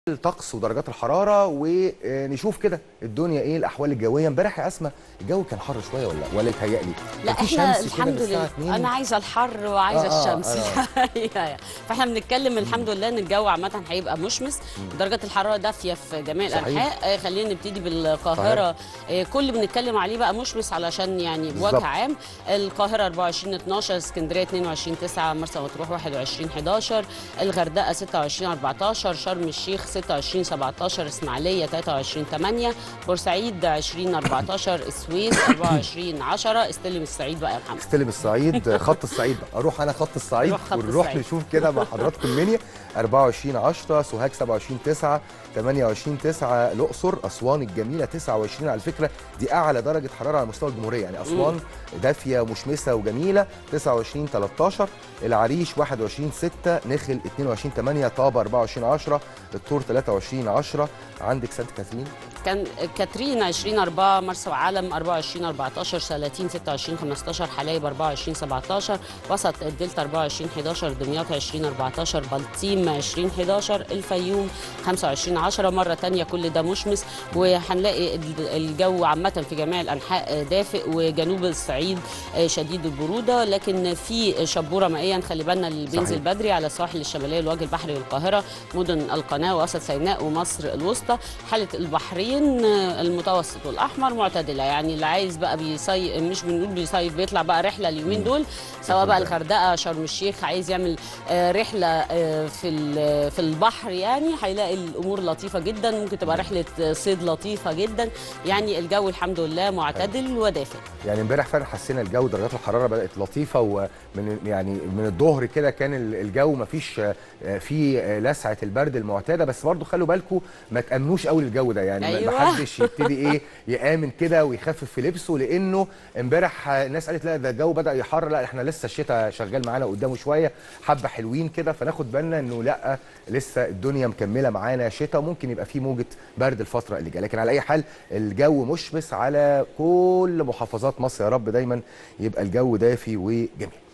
الطقس ودرجات الحراره ونشوف كده الدنيا ايه الاحوال الجويه امبارح يا اسماء الجو كان حر شويه ولا ولا يتهيألي لا كان في احنا شمس كده الحمد من الساعة لله 2. انا عايزه الحر وعايزه آه، آه، الشمس آه. الحقيقة. فاحنا بنتكلم الحمد لله ان الجو عامه هيبقى مشمس درجه الحراره دافيه في جميع صحيح. الانحاء آه، خلينا نبتدي بالقاهره آه، كل اللي بنتكلم عليه بقى مشمس علشان يعني بالظبط. بوجه عام القاهره 24 12 اسكندريه 22 9 مرسى مطروح 21 11 الغردقه 26 14 شرم الشيخ 26 17 اسماعيليه 23 8 بورسعيد 20 14 السويس 24 10 استلم الصعيد بقى يا محمد استلم الصعيد خط الصعيد بقى اروح انا خط الصعيد روح خط ونروح الصعيد. نشوف كده مع حضراتكم المنيا 24 10 سوهاج 27 9 28 9 الاقصر اسوان الجميله 29 على فكره دي اعلى درجه حراره على مستوى الجمهوريه يعني اسوان دافيه ومشمسه وجميله 29 13 العريش 21 6 نخل 22 8 طابه 24 10 الطور 23 10 عندك سانت كاترين كان كاترين 20 4 مرسى وعلم 24 14 30 26 15 حلايب 24 17 وسط الدلتا 24 11 دمياط 20 14 بلطيم 20 11 الفيوم 25 10 مره ثانيه كل ده مشمس وهنلاقي ال- الجو عامه في جميع الانحاء دافئ وجنوب الصعيد شديد البروده لكن في شبوره مائيه نخلي بالنا اللي بينزل صحيح. بدري على السواحل الشماليه الوجه البحري والقاهره مدن القناه ووسط سيناء ومصر الوسطى حاله البحرين آه، المتوسط والاحمر معتدله يعني اللي عايز بقى بيصيف مش بنقول بيصيف بيطلع بقى رحله اليومين دول سواء بقى الغردقه شرم الشيخ عايز يعمل آه، رحله آه، في ال- في البحر يعني هيلاقي الامور لطيفه جدا ممكن تبقى رحله آه، صيد لطيفه جدا يعني الجو الحمد لله معتدل ودافئ يعني امبارح فعلا حسينا الجو درجات الحراره بدات لطيفه ومن يعني من الظهر كده كان ال- الجو ما فيش فيه لسعه البرد المعتاده بس برضو خلوا بالكم ما تامنوش قوي الجو ده يعني أيوة. ما حدش يبتدي ايه يامن كده ويخفف في لبسه لانه امبارح الناس قالت لا ده الجو بدا يحر لا احنا لسه الشتاء شغال معانا قدامه شويه حبه حلوين كده فناخد بالنا انه لا لسه الدنيا مكمله معانا شتاء وممكن يبقى فيه موجه برد الفتره اللي جايه لكن على اي حال الجو مشمس على كل محافظات مصر يا رب دايما يبقى الجو دافي وجميل